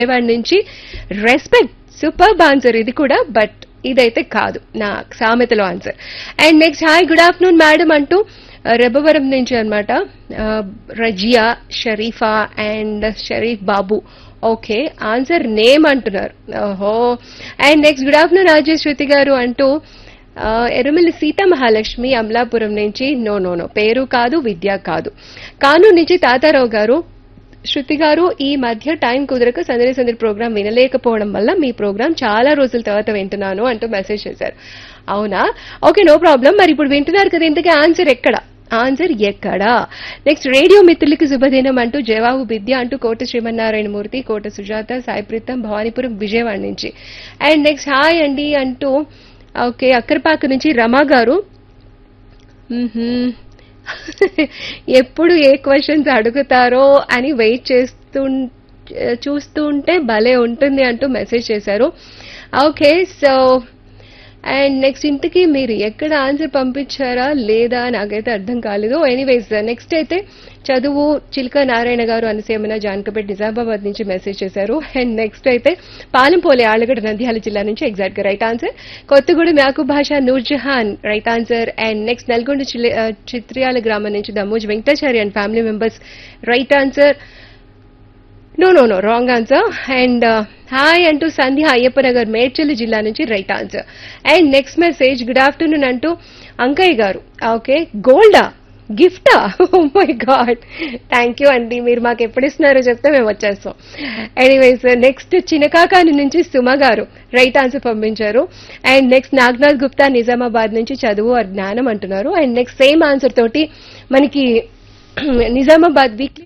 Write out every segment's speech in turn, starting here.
విజయవాడ నుంచి respect super answer ఇది కూడా బట్ ఇదైతే కాదు నా సామెతలో answer and next hi good afternoon madam అంటూ ఆ, రెబ్బవరం నుంచి అనమాట Razia Sharifa and Sharif Babu okay answer name అంటున్నారు ఓహో and next good afternoon Rajesh Shruti garu అంటూ ఆ, ఎరుమల్లి సీతా మహాలక్ష్మి అమలాపురం నుంచి నో నో నో పేరు కాదు విద్య కాదు కానూరు నుంచి తాతారావు గారు శృతి గారు ఈ మధ్య టైం కుదరక సందడి సందడి ప్రోగ్రామ్ వినలేకపోవడం వల్ల మీ ప్రోగ్రామ్ చాలా రోజుల తర్వాత వింటున్నాను అంటూ మెసేజ్ చేశారు అవునా ఓకే నో ప్రాబ్లం మరి ఇప్పుడు వింటున్నారు కదా ఇంతకీ ఆన్సర్ ఎక్కడ ఆన్సర్ ఎక్కడా నెక్స్ట్ రేడియో మిత్రులకి శుభదినం అంటూ జవాబు విద్య అంటూ కోట శ్రీమన్నారాయణమూర్తి కోట సుజాత సాయిప్రీతం భవానీపురం విజయవాడ నుంచి అండ్ నెక్స్ట్ హాయ్ అండి అంటూ ఓకే అక్కరపాక నుంచి రమా గారు మ్మ్హ్మ్. ఎప్పుడు ఏ క్వశ్చన్స్ అడుగుతారో అని వెయిట్ చేస్తూ చూస్తూ ఉంటే భలే ఉంటుంది అంటూ మెసేజ్ చేశారు ఓకే సో అండ్ నెక్స్ట్ ఇంతకీ మీరు ఎక్కడ ఆన్సర్ పంపించారా లేదా నాకైతే అర్థం కాలేదు ఎనీవేస్ నెక్స్ట్ అయితే చదువు చిల్క నారాయణ గారు అనసేమన జానకపేట నిజామాబాద్ నుంచి మెసేజ్ చేశారు అండ్ నెక్స్ట్ అయితే పాలెంపోలే ఆళ్ళగడ్డ నంద్యాల జిల్లా నుంచి ఎగ్జాక్ట్ గా right answer Kothagudem Yakub Basha Noorjahan right answer and next Nalgonda చిలి- ఆ, చిత్రియాల గ్రామం నుంచి దమ్మూజ్ Venkatachari and family members right answer no no no wrong answer and hi అంటూ సంధ్య అయ్యప్ప నగర్ మేడ్చల్ జిల్లా నుంచి right answer and next message good afternoon అంటూ అంకయ్య గారు ఓకే గోల్డా గిఫ్టా oh my god thank you అండి మీరు మాకు ఎప్పుడు ఇస్తున్నారో చెప్తే మేము వచ్చేస్తాం ఎనీవేస్ నెక్స్ట్ చినకాకాని నుంచి సుమ గారు రైట్ ఆన్సర్ పంపించారు అండ్ నెక్స్ట్ నాగ్నాథ్ గుప్తా నిజామాబాద్ నుంచి చదువు ఆ జ్ఞానం అంటున్నారు అండ్ నెక్స్ట్ సేమ్ ఆన్సర్ తోటి మనకి Nizamabad weekly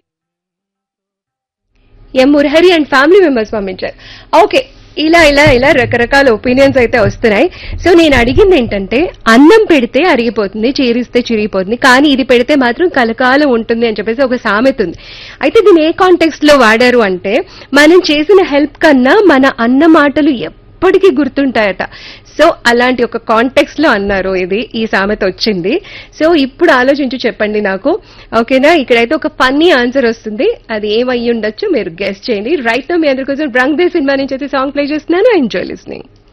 M Murahari and family members పంపించారు ఓకే ఇలా ఇలా ఇలా రకరకాల ఒపీనియన్స్ అయితే వస్తున్నాయి సో నేను అడిగింది ఏంటంటే అన్నం పెడితే అరిగిపోతుంది చీరిస్తే చిరిగిపోతుంది కానీ ఇది పెడితే మాత్రం కలకాలం ఉంటుంది అని చెప్పేసి ఒక సామెత ఉంది అయితే దీన్ని ఏ కాంటెక్స్ట్ లో వాడారు అంటే మనం చేసిన హెల్ప్ కన్నా మన అన్న మాటలు ఎప్పటికీ గుర్తుంటాయట సో అలాంటి ఒక కాంటెక్స్ట్ లో అన్నారు ఇది ఈ సామెత వచ్చింది సో ఇప్పుడు ఆలోచించి చెప్పండి నాకు ఓకేనా ఇక్కడైతే ఒక ఫన్నీ ఆన్సర్ వస్తుంది అది ఏమయ్యి ఉండొచ్చు మీరు గెస్ట్ చేయండి రైట్ నా మీ అందరి కోసం బ్రంగ్ దే సినిమా నుంచి అయితే సాంగ్ ప్లే చేస్తున్నాను ఎంజాయ్ లిస్నింగ్